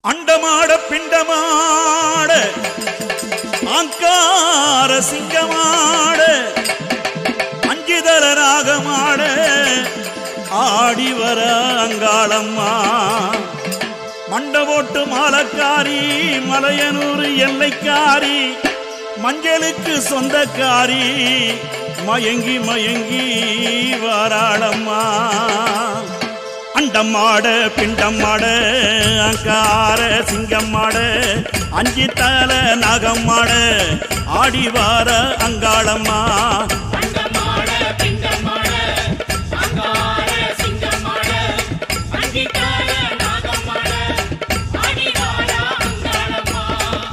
அண்டமாட பிண்டமாட ஆங்கார சிங்கமாட அஞ்சுதல ராகமாட ஆடி வர அங்காளம்மா மண்டபோட்டு மாலக்காரி மலையனூர் எல்லைக்காரி மஞ்சளுக்கு சொந்தக்காரி மயங்கி மயங்கி வாராளம்மா அண்டமாட பிண்டமாட அங்கார சிங்கம்மாட அஞ்சு தல நாகம்மாட ஆடி வார அங்காளம்மா அண்டமாட பிண்டமாட அங்கார சிங்கமாட அங்கிட்டார நாகமாட ஆடிவாரா அங்காளம்மா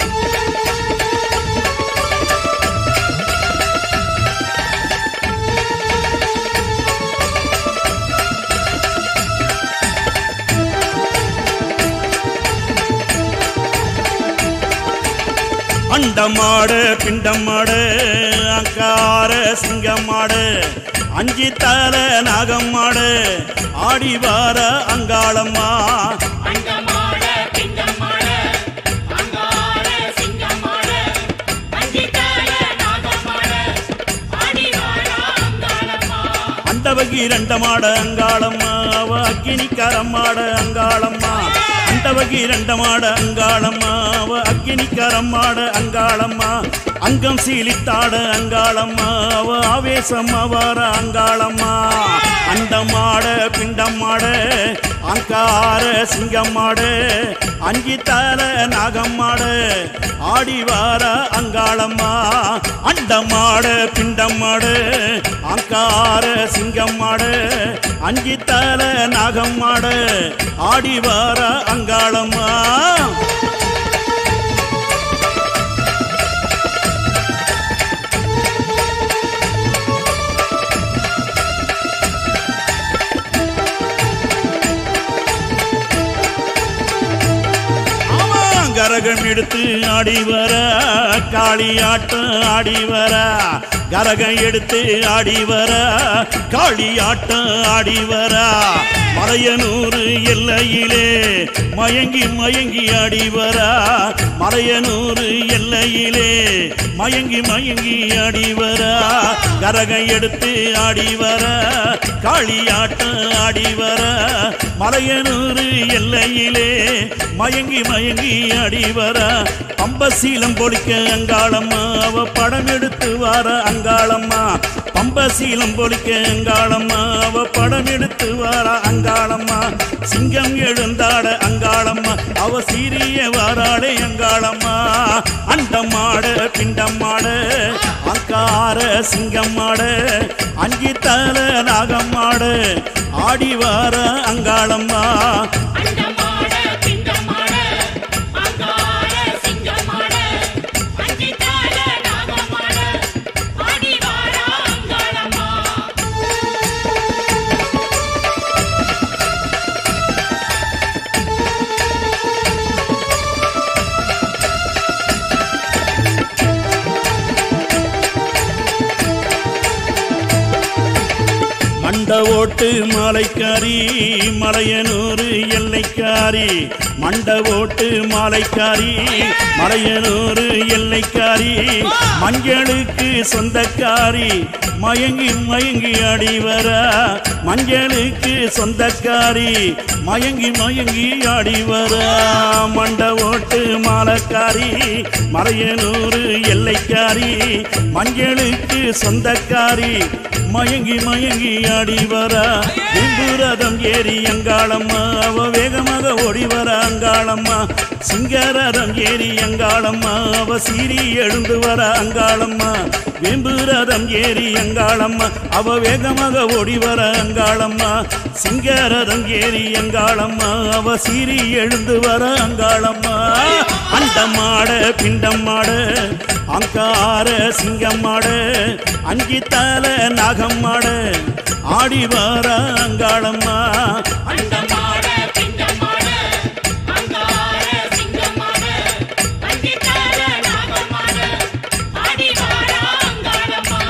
அண்டமாட பிண்டமாட அங்கார சிங்கம்மாட அஞ்சு தல நாகம்மாட ஆடி வார அங்காளம்மா அண்டமாட பிண்டமாட அங்கார சிங்கமாட அங்கிட்டார நாகமாட ஆடிவாரா அங்காளம்மா அண்டவகி ரெண்டமாட அங்காளம்மா அவ அக்கினிக்காரம்மாட அங்காளம்மா அண்டவகி ரெண்டமாட அங்காளம்மா அவ அக்கினிக்காரம்மாட அங்காளம்மா அங்கம் சீலித்தாட அங்காளம்மா அவ ஆவேசம்மா வார அங்காளம்மா அண்டமாட பிண்டமாட அங்கார சிங்கம்மாட அஞ்சி தல நாகம்மாட ஆடி வார அங்காளம்மா அண்டமாட பிண்டமாட அங்கார சிங்கம்மாட அஞ்சி தல நாகம்மாட ஆடி வார அங்காளம்மா ஆமா, கரகம் எடுத்து ஆடி வர காளி ஆட்டம் ஆடி வர கரகம் எடுத்து ஆடி வர காளி ஆட்டம் ஆடி வர மலையனூர் எல்லையிலே மயங்கி மயங்கி ஆடி வர மலையனூர் எல்லையிலே மயங்கி மயங்கி ஆடி வர கரகம் எடுத்து ஆடி வர காளி ஆட்டம் ஆடி வர மலையனூர் எல்லையிலே மயங்கி மயங்கி ஆடி வர பம்பசீலம் பொழிக்க அங்காளம்மா அவ படம் எடுத்து வார அங்காளம்மா பம்பசீலம் பொழிக்க அங்காளம்மா அவ படம் எடுத்து வார அங்காளம்மா சிங்கம் எழுந்தாட அங்காளம்மா அவ சீரிய வாராளே அங்காளம்மா அண்டமாட பிண்டமாட அங்கார சிங்கம்மாட அஞ்சி தல நாகம்மாட ஆடி வார அங்காளம்மா அண்டமாட பிண்டமாட அங்கார சிங்கமாட அங்கிட்டார நாகமாட ஆடிவாரா அங்காளம்மா மண்ட ஓட்டு மாலைக்காரி மலையனூர் எல்லைக்காரி மண்ட ஓட்டு மாலைக்காரி மலையனூர் எல்லைக்காரி மஞ்சளுக்கு சொந்தக்காரி மயங்கி மயங்கி ஆடி வர மஞ்சளுக்கு சொந்தக்காரி மயங்கி மயங்கி ஆடி வர மண்ட ஓட்டு மாலைக்காரி மலையனூர் எல்லைக்காரி மஞ்சளுக்கு சொந்தக்காரி மயங்கி மயங்கி ஆடி வர விம்புரதம் ஏறி அங்காளம்மா அவ வேகமாக ஓடி வர அங்காளம்மா சிங்கரதம் ஏறி அங்காளம்மா அவ சீறி எழுந்து வர அங்காளம்மா வெம்புரதம் ஏறி அங்காளம்மா அவ வேகமாக ஓடி வர அங்காளம்மா சிங்கரதம் ஏறி அங்காளம்மா அவ சீறி எழுந்து வர அங்காளம்மா அண்டமாட பிண்டமாட அங்கார சிங்கம்மாட அஞ்சி தல நாகம்மாட ஆடி வர அங்காளம்மா அண்டமாட பிண்டமாட அங்கார சிங்கமாட அங்கிட்டார நாகமாட ஆடிவாரா அங்காளம்மா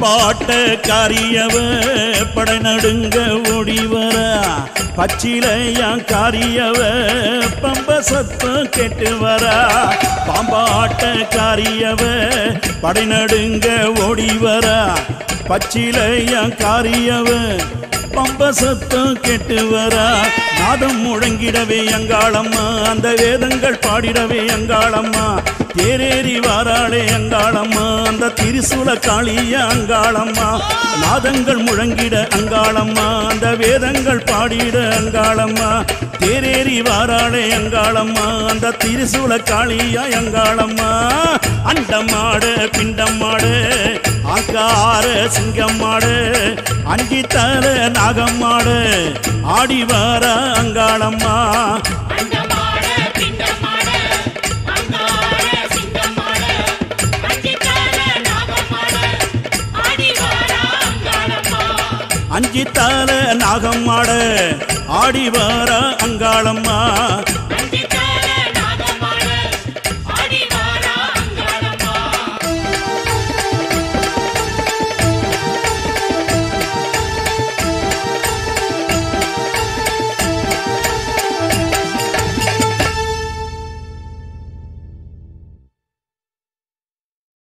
பம்பாட்ட காரியவ படை நடுங்க ஓடி வர பச்சிலையான் காரியவ பம்ப சத்தம் கேட்டு வரா பாம்பாட்ட காரியவ படை நடுங்க ஓடி வரா பச்சிலையான் காரியவ பம்ப சத்தம் கேட்டு வரா நாதம் முழங்கிடவே அங்காளம்மா அந்த வேதங்கள் பாடிடவே அங்காளம்மா தேரேறி வாராளே அங்காளம்மா அந்த திரிசூல காளிய அங்காளம்மா நாதங்கள் முழங்கிட அங்காளம்மா அந்த வேதங்கள் பாடிட அங்காளம்மா தேரேறி வாராளே அங்காளம்மா அந்த திரிசூல காளியா அங்காளம்மா அண்டமாடு பிண்டமாடு ஆக்கார சிங்கம்மாடு அஞ்சி தர நாகம்மாடு ஆடி வர அங்காளம்மா அண்டமாட பிண்டமாட அங்கார சிங்கமாட அஞ்சித்தார நாகமாட ஆடிவாரா அங்காளம்மா அஞ்சி தர நாகம்மாடு ஆடி வர அங்காளம்மா